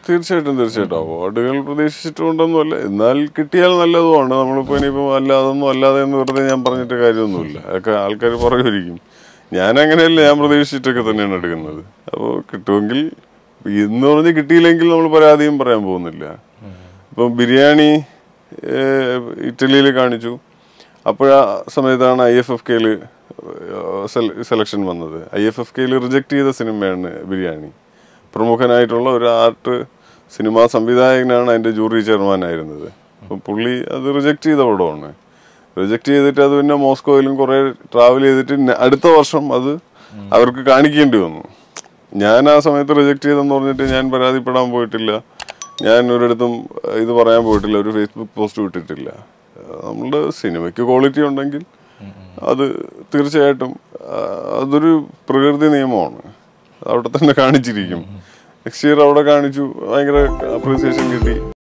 തീർച്ചയായിട്ടും തീർച്ചയായിട്ടും അവാർഡുകൾ പ്രതീക്ഷിച്ചിട്ടുണ്ടെന്നല്ല എന്നാൽ കിട്ടിയാൽ നല്ലതുമാണ് നമ്മളിപ്പോൾ ഇനിയിപ്പോൾ അല്ലാതൊന്നും അല്ലാതെ എന്ന് വെറുതെ ഞാൻ പറഞ്ഞിട്ട് കാര്യമൊന്നുമില്ല അതൊക്കെ ആൾക്കാർ പറയുമായിരിക്കും ഞാൻ അങ്ങനെയല്ല ഞാൻ പ്രതീക്ഷിച്ചിട്ടൊക്കെ തന്നെയാണ് എടുക്കുന്നത് അപ്പോൾ കിട്ടുമെങ്കിൽ ഇന്ന് പറഞ്ഞ് കിട്ടിയില്ലെങ്കിൽ നമ്മൾ പരാതിയും പറയാൻ പോകുന്നില്ല ഇപ്പം ബിരിയാണി ഇറ്റലിയിൽ കാണിച്ചു അപ്പോഴാ സമയത്താണ് ഐ എഫ് എഫ് കെയിൽ സെലക്ഷൻ വന്നത് ഐ എഫ് എഫ് കെയിൽ റിജക്ട് ചെയ്ത സിനിമയാണ് ബിരിയാണി പ്രമുഖനായിട്ടുള്ള ഒരു ആർട്ട് സിനിമാ സംവിധായകനാണ് അതിന്റെ ജൂറി ചെയർമാൻ ആയിരുന്നത് അപ്പം പുള്ളി അത് റിജക്ട് ചെയ്ത പടമാണ് റിജക്ട് ചെയ്തിട്ട് അത് പിന്നെ മോസ്കോയിലും കുറെ ട്രാവൽ ചെയ്തിട്ട് ന- അടുത്ത വർഷം അത് അവർക്ക് കാണിക്കേണ്ടി വന്നു ഞാൻ ആ സമയത്ത് റിജക്ട് ചെയ്തെന്ന് പറഞ്ഞിട്ട് ഞാൻ പരാതിപ്പെടാൻ പോയിട്ടില്ല ഞാൻ ഒരിടത്തും ഇത് പറയാൻ പോയിട്ടില്ല ഒരു ഫേസ്ബുക്ക് പോസ്റ്റ് വിട്ടിട്ടില്ല നമ്മളുടെ സിനിമയ്ക്ക് ക്വാളിറ്റി ഉണ്ടെങ്കിൽ അത് തീർച്ചയായിട്ടും ആ, അതൊരു പ്രകൃതി നിയമമാണ് അവിടെ തന്നെ കാണിച്ചിരിക്കും നെക്സ്റ്റ് ഇയർ അവിടെ കാണിച്ചു ഭയങ്കര അപ്രീസിയേഷൻ കിട്ടി